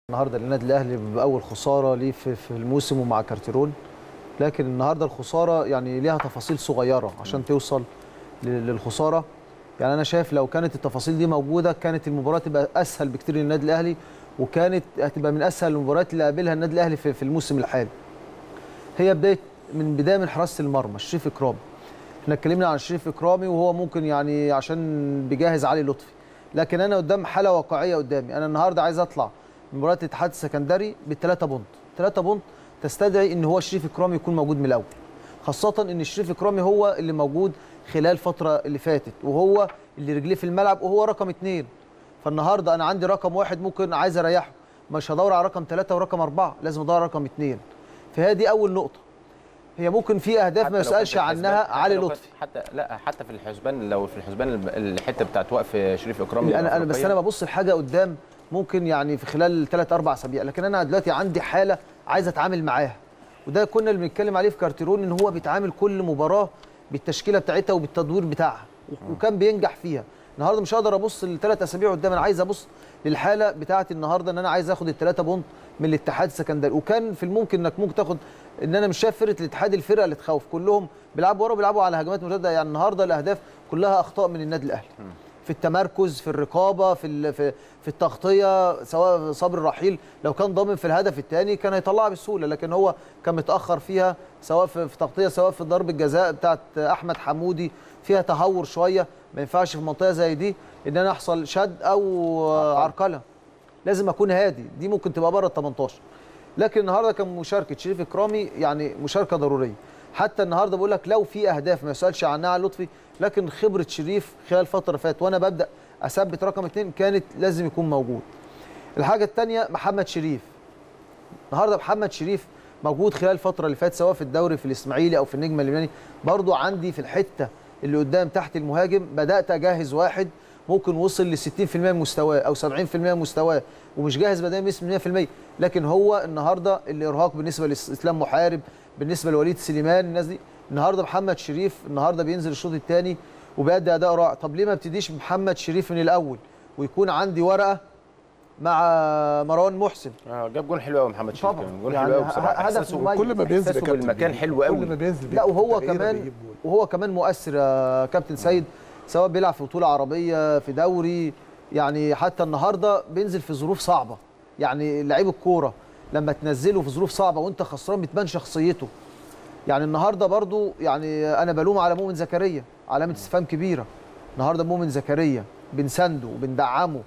النهارده للنادي الاهلي باول خساره ليه في, في الموسم ومع كارتيرون لكن النهارده الخساره يعني ليها تفاصيل صغيره عشان توصل لل- للخساره يعني انا شايف لو كانت التفاصيل دي موجوده كانت المباراه تبقى اسهل بكتير للنادي الاهلي وكانت هتبقى من اسهل المباريات اللي قابلها النادي الاهلي في, في الموسم الحالي هي بدايه من بدايه من حراسه المرمى شريف اكرامي احنا اتكلمنا عن شريف اكرامي وهو ممكن يعني عشان بيجهز علي لطفي لكن انا قدام حاله واقعيه قدامي انا النهارده عايز اطلع من مباراه الاتحاد السكندري بالثلاثه بونت ثلاثه بونت تستدعي ان هو شريف اكرامي يكون موجود من الاول خاصه ان شريف اكرامي هو اللي موجود خلال الفتره اللي فاتت وهو اللي رجليه في الملعب وهو رقم اثنين فالنهارده انا عندي رقم واحد ممكن عايز اريحه مش هدور على رقم ثلاثه ورقم اربعه لازم ادور على رقم اثنين فهي دي اول نقطه هي ممكن في اهداف حتى ما لو يسالش كنت عنها الحسبان- علي حتى لو لطفي كنت- حتى لا حتى في الحسبان لو في الحسبان الب- الحته بتاعت وقف شريف اكرامي انا انا بس الأفريقية، انا ببص لحاجه قدام ممكن يعني في خلال ثلاث اربع اسابيع لكن انا دلوقتي عندي حاله عايز اتعامل معاها وده كنا اللي بنتكلم عليه في كارتيرون ان هو بيتعامل كل مباراه بالتشكيله بتاعتها وبالتدوير بتاعها وكان بينجح فيها النهارده مش هقدر ابص لثلاث اسابيع قدام انا عايز ابص للحاله بتاعه النهارده ان انا عايز اخد الثلاثه بونت من الاتحاد السكندري وكان في الممكن انك ممكن تاخد ان انا مش شايف فرقه الاتحاد الفرقه اللي تخوف كلهم بيلعبوا ورا وبيلعبوا على هجمات مرتده يعني النهارده الاهداف كلها اخطاء من النادي الاهلي في التمركز في الرقابه في ال- في, في التغطيه سواء صبر الرحيل لو كان ضامن في الهدف الثاني كان هيطلعها بسهوله لكن هو كان متاخر فيها سواء في, في تغطيه سواء في ضرب الجزاء بتاعت احمد حمودي فيها تهور شويه ما ينفعش في منطقه زي دي ان انا يحصل شد او عرقله لازم اكون هادي دي ممكن تبقى بره ال 18 لكن النهارده كان مشاركه شريف اكرامي يعني مشاركه ضروريه حتى النهارده بقول لك لو في اهداف ما يسالش عنها على لطفي لكن خبره شريف خلال الفتره اللي فاتت وانا ببدا اثبت رقم اثنين كانت لازم يكون موجود الحاجه الثانيه محمد شريف النهارده محمد شريف موجود خلال الفتره اللي فاتت سواء في الدوري في الاسماعيلي او في النجم اللبناني برضو عندي في الحته اللي قدام تحت المهاجم بدات اجهز واحد ممكن وصل ل 60% من مستواه او 70% من مستواه ومش جاهز بدنيا بنسبه 100% لكن هو النهارده الارهاق بالنسبه لاسلام محارب بالنسبه لوليد سليمان الناس دي النهارده محمد شريف النهارده بينزل الشوط الثاني وبيأدي اداء رائع طب ليه ما ابتديش بمحمد شريف من الاول ويكون عندي ورقه مع مروان محسن آه، جاب جون حلو قوي محمد شريف طبعا. كمان، جون يعني حلو قوي بصراحه ه- هدف إحساسه- مميز. كل ما بينزل يا إحساسه كابتن بالمكان بيجيب. حلو قوي كل ما بينزل لا وهو بتغييره كمان بيجيب جول. وهو كمان مؤثر يا كابتن سيد سواء بيلعب في بطوله عربيه في دوري يعني حتى النهارده بينزل في ظروف صعبه يعني لعيب الكوره لما تنزله في ظروف صعبه وانت خسران بتبان شخصيته يعني النهارده برضو يعني انا بلوم على مؤمن زكريا علامه استفهام كبيره النهارده مؤمن زكريا بنسنده وبندعمه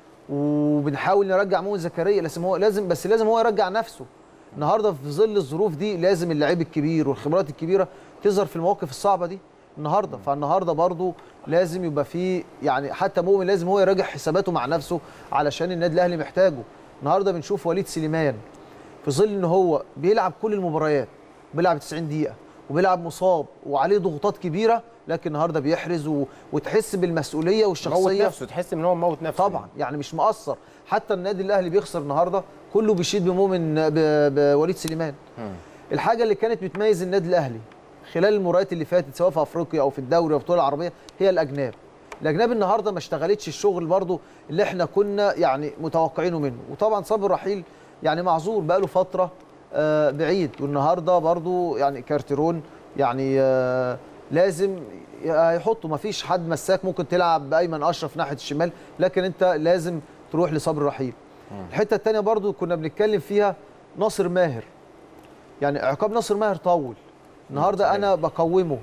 وبنحاول نرجع مؤمن زكريا لازم هو لازم بس لازم هو يرجع نفسه النهارده في ظل الظروف دي لازم اللعيب الكبير والخبرات الكبيره تظهر في المواقف الصعبه دي النهارده فالنهارده برضو لازم يبقى فيه يعني حتى مؤمن لازم هو يراجع حساباته مع نفسه علشان النادي الاهلي محتاجه النهارده بنشوف وليد سليمان في ظل ان هو بيلعب كل المباريات بيلعب 90 دقيقه وبيلعب مصاب وعليه ضغوطات كبيره لكن النهارده بيحرز و... وتحس بالمسؤوليه موت والشخصيه نفسه تحس ان هو موت نفسه طبعا يعني مش مقصر حتى النادي الاهلي بيخسر النهارده كله بيشيد بمؤمن ب- بوليد سليمان مم. الحاجه اللي كانت بتميز النادي الاهلي خلال المباريات اللي فاتت سواء في افريقيا او في الدوري او في البطوله العربيه هي الاجناب الاجناب النهارده ما اشتغلتش الشغل برضو اللي احنا كنا يعني متوقعينه منه وطبعا صابر رحيل يعني معذور بقاله فتره آه، بعيد والنهارده برضو يعني كارتيرون يعني آه، لازم هيحطوا ما فيش حد مساك ممكن تلعب بايمن اشرف ناحيه الشمال لكن انت لازم تروح لصبر رحيل الحته الثانيه برضو كنا بنتكلم فيها ناصر ماهر يعني عقاب ناصر ماهر طول النهارده صحيح. انا بقومه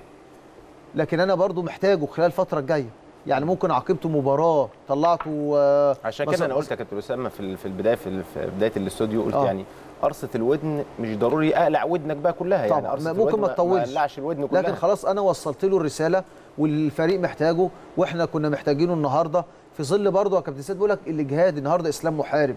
لكن انا برضو محتاجه خلال الفتره الجايه يعني ممكن عاقبته مباراه طلعته آه، عشان مثلا- كده انا قلت يا كابتن اسامه في ال- في البدايه في ال- في بدايه الاستوديو قلت آه. يعني قرصه الودن مش ضروري اقلع ودنك بقى كلها يعني طبعا قرصة ممكن الودن ما تطولش ما اقلعش الودن كلها لكن خلاص انا وصلت له الرساله والفريق محتاجه واحنا كنا محتاجينه النهارده في ظل برضه يا كابتن سيد بيقول لك الاجهاد النهارده اسلام محارب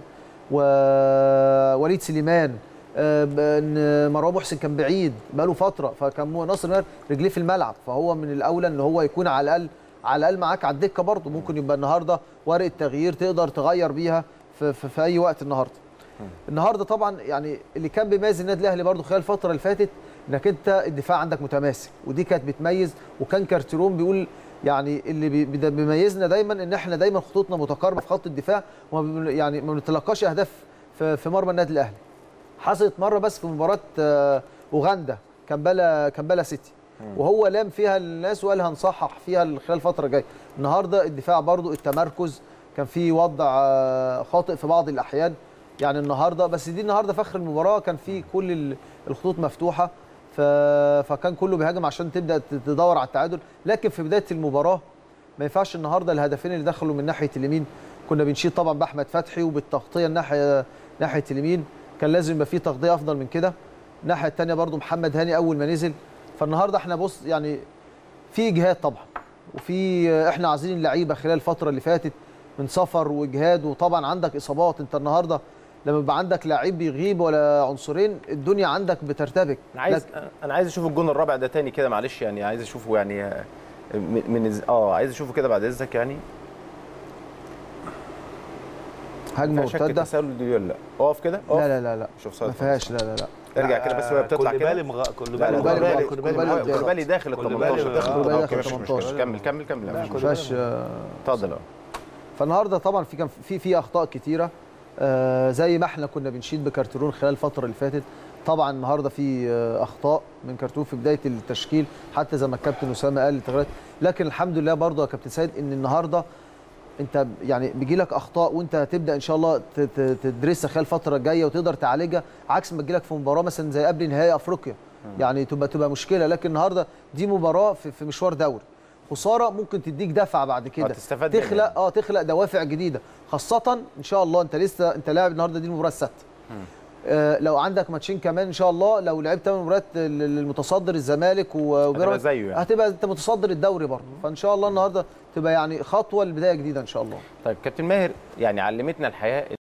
ووليد سليمان آه، ب- إن مروان محسن كان بعيد بقاله فتره فكان مو- ناصر ماهر رجليه في الملعب فهو من الاولى ان هو يكون على الاقل على الاقل معاك على الدكه برضه ممكن يبقى النهارده ورقه تغيير تقدر تغير بيها في, في, في اي وقت النهارده النهارده طبعا يعني اللي كان بيميز النادي الاهلي برضو خلال الفتره اللي فاتت انك انت الدفاع عندك متماسك ودي كانت بتميز وكان كارتيرون بيقول يعني اللي بي- بي- بيميزنا دايما ان احنا دايما خطوطنا متقاربه في خط الدفاع وما بن- يعني ما بنتلقاش اهداف في في مرمى النادي الاهلي حصلت مره بس في مباراه آه، اوغندا كامبالا كامبالا سيتي وهو لام فيها الناس وقال هنصحح فيها خلال الفتره الجايه النهارده الدفاع برضو التمركز كان في وضع آه، خاطئ في بعض الاحيان يعني النهارده بس دي النهارده في اخر المباراه كان في كل ال- الخطوط مفتوحه ف... فكان كله بيهاجم عشان تبدا تدور على التعادل لكن في بدايه المباراه ما ينفعش النهارده الهدفين اللي دخلوا من ناحيه اليمين كنا بنشيد طبعا باحمد فتحي وبالتغطيه الناحيه ناحيه اليمين كان لازم يبقى في تغطيه افضل من كده الناحيه الثانيه برضو محمد هاني اول ما نزل فالنهارده احنا بص يعني في اجهاد طبعا وفي احنا عايزين اللعيبه خلال الفتره اللي فاتت من سفر واجهاد وطبعا عندك اصابات انت النهارده لما يبقى عندك لعيب بيغيب ولا عنصرين الدنيا عندك بترتبك انا عايز لكن- انا عايز اشوف الجون الرابع ده تاني كده معلش يعني عايز اشوفه يعني آه، من من إز- اه عايز اشوفه كده بعد اذنك يعني هجمه ما فيهاش شك مرتده التسلل دي ولا لا اقف كده اقف لا لا لا لا مش اوفسايد ما فيهاش لا لا لا ارجع كده بس وهي بتطلع كده كوليبالي مغ... كوليبالي لا لا كوليبالي مغ- كوليبالي كوليبالي كوليبالي مغ- كوليبالي داخل ال كوليبالي 18 داخل كوليبالي آه، داخل أوكي، مش 18. مشكله كمل كمل كمل لا، مش ما مشكله فيهاش آه، اتفضل اه فالنهارده طبعا في كان في في اخطاء كتيره آه زي ما احنا كنا بنشيد بكارترون خلال الفتره اللي فاتت طبعا النهارده في آه اخطاء من كارتون في بدايه التشكيل حتى زي ما الكابتن اسامه قال التغييرات لكن الحمد لله برضه يا كابتن سيد ان النهارده انت يعني بيجي لك اخطاء وانت هتبدا ان شاء الله ت- ت- تدرسها خلال الفتره الجايه وتقدر تعالجها عكس ما تجي لك في مباراه مثلا زي قبل نهائي افريقيا يعني تبقى تبقى مشكله لكن النهارده دي مباراه في, في مشوار دوري خساره ممكن تديك دفعه بعد كده تستفاد منها تخلق يعني. اه تخلق دوافع جديده خاصه ان شاء الله انت لسه انت لاعب النهارده دي المباراه السادسه آه لو عندك ماتشين كمان ان شاء الله لو لعبت ثمان مباريات للمتصدر الزمالك و- وبيراميدز زيه يعني. هتبقى انت متصدر الدوري برضه فان شاء الله النهارده تبقى يعني خطوه لبدايه جديده ان شاء الله طيب كابتن ماهر يعني علمتنا الحياه